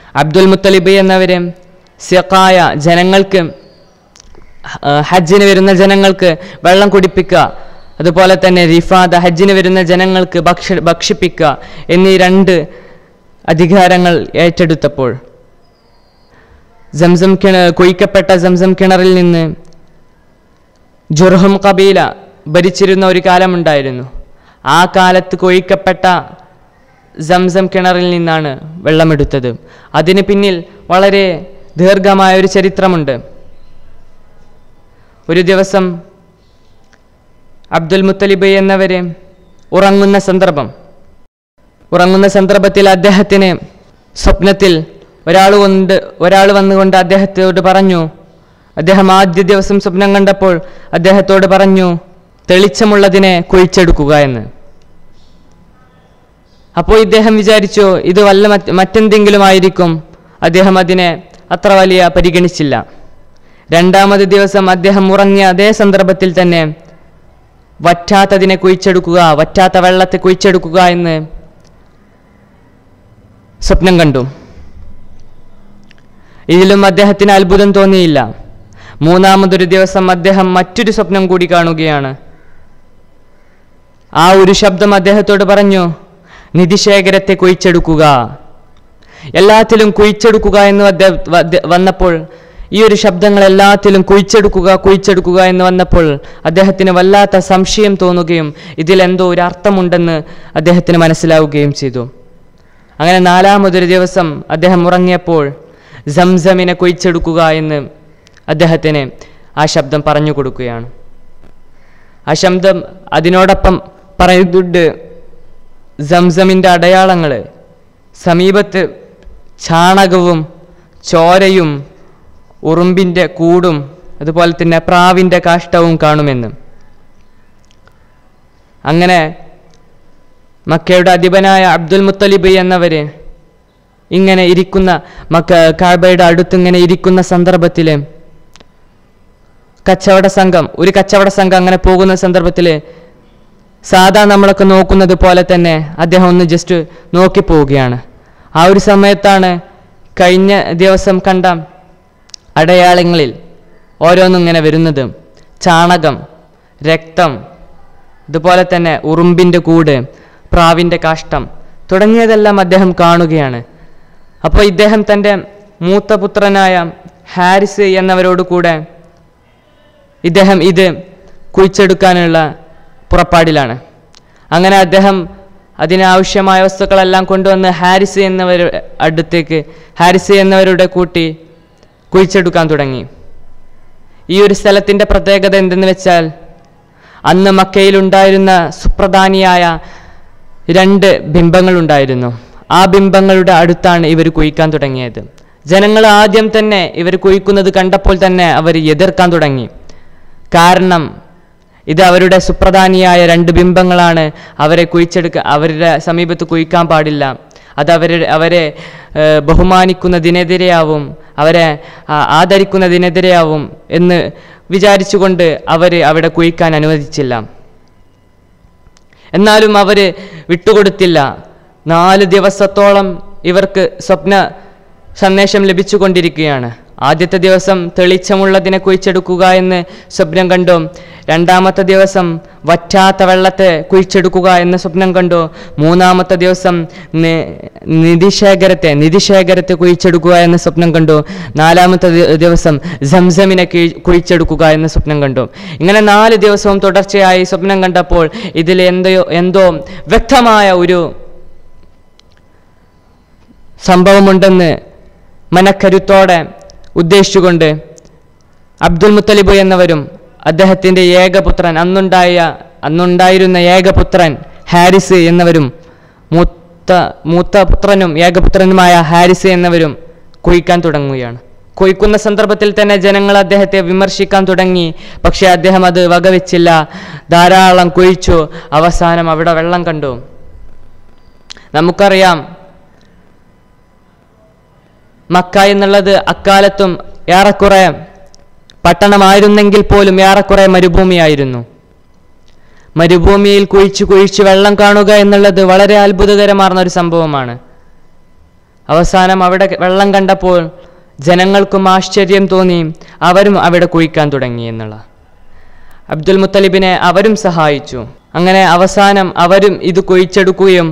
അബ്ദുൽ മുത്തലിബ് എന്നവര് സിഖായ ജനങ്ങൾക്ക് ഹ- ഹജ്ജിന് വരുന്ന ജനങ്ങൾക്ക് വെള്ളം കുടിപ്പിക്കുക അതുപോലെ തന്നെ റിഫാദ ഹജ്ജിന് വരുന്ന ജനങ്ങൾക്ക് ഭക്ഷ ഭക്ഷിപ്പിക്കുക എന്നീ രണ്ട് അധികാരങ്ങൾ ഏറ്റെടുത്തപ്പോൾ സംസം കിണ കുഴിക്കപ്പെട്ട സംസം കിണറിൽ നിന്ന് ജുർഹം കബീല ഭരിച്ചിരുന്ന ഒരു കാലമുണ്ടായിരുന്നു ആ കാലത്ത് കൊഴിക്കപ്പെട്ട സംസം കിണറിൽ നിന്നാണ് വെള്ളമെടുത്തത് അതിന് പിന്നിൽ വളരെ ദീർഘമായ ഒരു ചരിത്രമുണ്ട് ഒരു ദിവസം അബ്ദുൽ മുത്തലിബ് എന്നവരെ ഉറങ്ങുന്ന സന്ദർഭം ഉറങ്ങുന്ന സന്ദർഭത്തിൽ അദ്ദേഹത്തിന് സ്വപ്നത്തിൽ ഒരാൾ കൊണ്ട് ഒരാൾ വന്നുകൊണ്ട് അദ്ദേഹത്തോട് പറഞ്ഞു അദ്ദേഹം ആദ്യ ദിവസം സ്വപ്നം കണ്ടപ്പോൾ അദ്ദേഹത്തോട് പറഞ്ഞു തെളിച്ചമുള്ളതിനെ കുഴിച്ചെടുക്കുക എന്ന് അപ്പോൾ ഇദ്ദേഹം വിചാരിച്ചു ഇത് വല്ല മറ്റ് മറ്റെന്തെങ്കിലും ആയിരിക്കും അദ്ദേഹം അതിനെ അത്ര വലിയ പരിഗണിച്ചില്ല രണ്ടാമത് ദിവസം അദ്ദേഹം ഉറങ്ങിയ അതേ സന്ദർഭത്തിൽ തന്നെ വറ്റാത്തതിനെ കുഴിച്ചെടുക്കുക വറ്റാത്ത വെള്ളത്തെ കുഴിച്ചെടുക്കുക എന്ന് സ്വപ്നം കണ്ടു ഇതിലും അദ്ദേഹത്തിന് അത്ഭുതം തോന്നിയില്ല മൂന്നാമതൊരു ദിവസം അദ്ദേഹം മറ്റൊരു സ്വപ്നം കൂടി കാണുകയാണ് ആ ഒരു ശബ്ദം അദ്ദേഹത്തോട് പറഞ്ഞു നിധിശേഖരത്തെ കുഴിച്ചെടുക്കുക എല്ലാത്തിലും കുഴിച്ചെടുക്കുക എന്ന് അദ്ദേഹം വ- വന്നപ്പോൾ ഈ ഒരു ശബ്ദങ്ങൾ എല്ലാത്തിലും കുഴിച്ചെടുക്കുക കുഴിച്ചെടുക്കുക എന്ന് വന്നപ്പോൾ അദ്ദേഹത്തിന് വല്ലാത്ത സംശയം തോന്നുകയും ഇതിലെന്തോ ഒരു അർത്ഥമുണ്ടെന്ന് അദ്ദേഹത്തിന് മനസ്സിലാവുകയും ചെയ്തു അങ്ങനെ നാലാമതൊരു ദിവസം അദ്ദേഹം ഉറങ്ങിയപ്പോൾ സംസമിനെ കുഴിച്ചെടുക്കുക എന്ന് അദ്ദേഹത്തിന് ആ ശബ്ദം പറഞ്ഞു കൊടുക്കുകയാണ് ആ ശബ്ദം അതിനോടൊപ്പം പറയുന്നുണ്ട് സംസമിൻ്റെ അടയാളങ്ങൾ സമീപത്ത് ചാണകവും ചോരയും ഉറുമ്പിൻ്റെ കൂടും അതുപോലെ തന്നെ പ്രാവിൻ്റെ കാഷ്ടവും കാണുമെന്ന് അങ്ങനെ മക്കയുടെ അധിപനായ അബ്ദുൽ മുത്തലിബ് എന്നവര് ഇങ്ങനെ ഇരിക്കുന്ന മക്ക കാബയുടെ അടുത്ത് ഇങ്ങനെ ഇരിക്കുന്ന സന്ദർഭത്തിൽ കച്ചവട സംഘം ഒരു കച്ചവട സംഘം അങ്ങനെ പോകുന്ന സന്ദർഭത്തിൽ സാധാ നമ്മളൊക്കെ നോക്കുന്നത് പോലെ തന്നെ അദ്ദേഹം ഒന്ന് ജസ്റ്റ് നോക്കി പോവുകയാണ് ആ ഒരു സമയത്താണ് കഴിഞ്ഞ ദിവസം കണ്ട അടയാളങ്ങളിൽ ഓരോന്നും ഇങ്ങനെ വരുന്നത് ചാണകം രക്തം ഇതുപോലെ തന്നെ ഉറുമ്പിൻ്റെ കൂട് പ്രാവിൻ്റെ കാഷ്ടം തുടങ്ങിയതെല്ലാം അദ്ദേഹം കാണുകയാണ് അപ്പോൾ ഇദ്ദേഹം തൻ്റെ മൂത്ത പുത്രനായ ഹാരിസ് എന്നവരോട് കൂടെ ഇദ്ദേഹം ഇത് കുഴിച്ചെടുക്കാനുള്ള പുറപ്പാടിലാണ് അങ്ങനെ അദ്ദേഹം അതിനാവശ്യമായ വസ്തുക്കളെല്ലാം കൊണ്ടുവന്ന് ഹാരിസ് എന്നവർ അടുത്തേക്ക് ഹാരിസ് എന്നവരുടെ കൂട്ടി കുഴിച്ചെടുക്കാൻ തുടങ്ങി ഈ ഒരു സ്ഥലത്തിൻ്റെ പ്രത്യേകത എന്തെന്ന് വെച്ചാൽ അന്ന് മക്കയിലുണ്ടായിരുന്ന സുപ്രധാനിയായ രണ്ട് ബിംബങ്ങളുണ്ടായിരുന്നു ആ ബിംബങ്ങളുടെ അടുത്താണ് ഇവർ കുഴിക്കാൻ തുടങ്ങിയത് ജനങ്ങൾ ആദ്യം തന്നെ ഇവർ കുഴിക്കുന്നത് കണ്ടപ്പോൾ തന്നെ അവർ എതിർക്കാൻ തുടങ്ങി കാരണം ഇത് അവരുടെ സുപ്രധാനിയായ രണ്ട് ബിംബങ്ങളാണ് അവരെ കുഴിച്ചെടുക്ക അവരുടെ സമീപത്ത് കുഴിക്കാൻ പാടില്ല അത് അവരുടെ അവരെ ഏഹ്, ബഹുമാനിക്കുന്നതിനെതിരെയാവും അവരെ ആ, ആദരിക്കുന്നതിനെതിരെയാവും എന്ന് വിചാരിച്ചുകൊണ്ട് അവർ അവിടെ കുഴിക്കാൻ അനുവദിച്ചില്ല എന്നാലും അവർ വിട്ടുകൊടുത്തില്ല നാല് ദിവസത്തോളം ഇവർക്ക് സ്വപ്ന സന്ദേശം ലഭിച്ചുകൊണ്ടിരിക്കുകയാണ് ആദ്യത്തെ ദിവസം തെളിച്ചമുള്ളതിനെ കുഴിച്ചെടുക്കുക എന്ന് സ്വപ്നം കണ്ടു രണ്ടാമത്തെ ദിവസം വറ്റാത്ത വെള്ളത്തെ കുഴിച്ചെടുക്കുക എന്ന സ്വപ്നം കണ്ടു മൂന്നാമത്തെ ദിവസം നി- നിധിശേഖരത്തെ നിധിശേഖരത്തെ കുഴിച്ചെടുക്കുക എന്ന സ്വപ്നം കണ്ടു നാലാമത്തെ ദി- ദിവസം സംസമിനെ കിഴി- കുഴിച്ചെടുക്കുക എന്ന സ്വപ്നം കണ്ടു ഇങ്ങനെ നാല് ദിവസവും തുടർച്ചയായി സ്വപ്നം കണ്ടപ്പോൾ ഇതിൽ എന്തോ എന്തോ വ്യക്തമായ ഒരു സംഭവമുണ്ടെന്ന് മനക്കരുത്തോടെ ഉദ്ദേശിച്ചുകൊണ്ട് അബ്ദുൽ മുത്തലിബ് എന്നവരും അദ്ദേഹത്തിൻ്റെ ഏകപുത്രൻ അന്നുണ്ടായ അന്നുണ്ടായിരുന്ന ഏകപുത്രൻ ഹാരിസ് എന്നവരും മൂത്ത മൂത്ത പുത്രനും ഏകപുത്രനുമായ ഹാരിസ് എന്നവരും കുഴിക്കാൻ തുടങ്ങുകയാണ് കുഴിക്കുന്ന സന്ദർഭത്തിൽ തന്നെ ജനങ്ങൾ അദ്ദേഹത്തെ വിമർശിക്കാൻ തുടങ്ങി പക്ഷേ അദ്ദേഹം അത് വകവെച്ചില്ല ധാരാളം കുഴിച്ചു അവസാനം അവിടെ വെള്ളം കണ്ടു നമുക്കറിയാം മക്ക എന്നുള്ളത് അക്കാലത്തും ഏറെക്കുറെ പട്ടണമായിരുന്നെങ്കിൽ പോലും ഏറെക്കുറെ മരുഭൂമിയായിരുന്നു മരുഭൂമിയിൽ കുഴിച്ച് കുഴിച്ച് വെള്ളം കാണുക എന്നുള്ളത് വളരെ അത്ഭുതകരമാർന്ന ഒരു സംഭവമാണ് അവസാനം അവിടെ വെള്ളം കണ്ടപ്പോൾ ജനങ്ങൾക്കും ആശ്ചര്യം തോന്നി അവരും അവിടെ കുഴിക്കാൻ തുടങ്ങി എന്നുള്ള അബ്ദുൽ മുത്തലിബിനെ അവരും സഹായിച്ചു അങ്ങനെ അവസാനം അവരും ഇത് കുഴിച്ചെടുക്കുകയും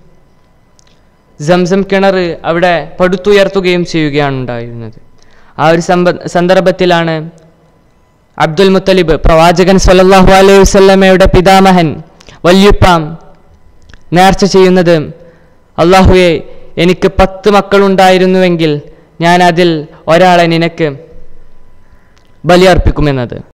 സംസം കിണർ അവിടെ പടുത്തുയർത്തുകയും ചെയ്യുകയാണ് ഉണ്ടായിരുന്നത് ആ ഒരു സമ്പ സന്ദർഭത്തിലാണ് അബ്ദുൽ മുത്തലിബ് പ്രവാചകൻ സല്ലല്ലാഹു അലൈഹി വസല്ലമയുടെ പിതാമഹൻ വല്യുപ്പാം നേർച്ച ചെയ്യുന്നത് അള്ളാഹുവെ എനിക്ക് പത്ത് മക്കളുണ്ടായിരുന്നുവെങ്കിൽ ഞാൻ അതിൽ ഒരാളെ നിനക്ക് ബലിയർപ്പിക്കുമെന്നത്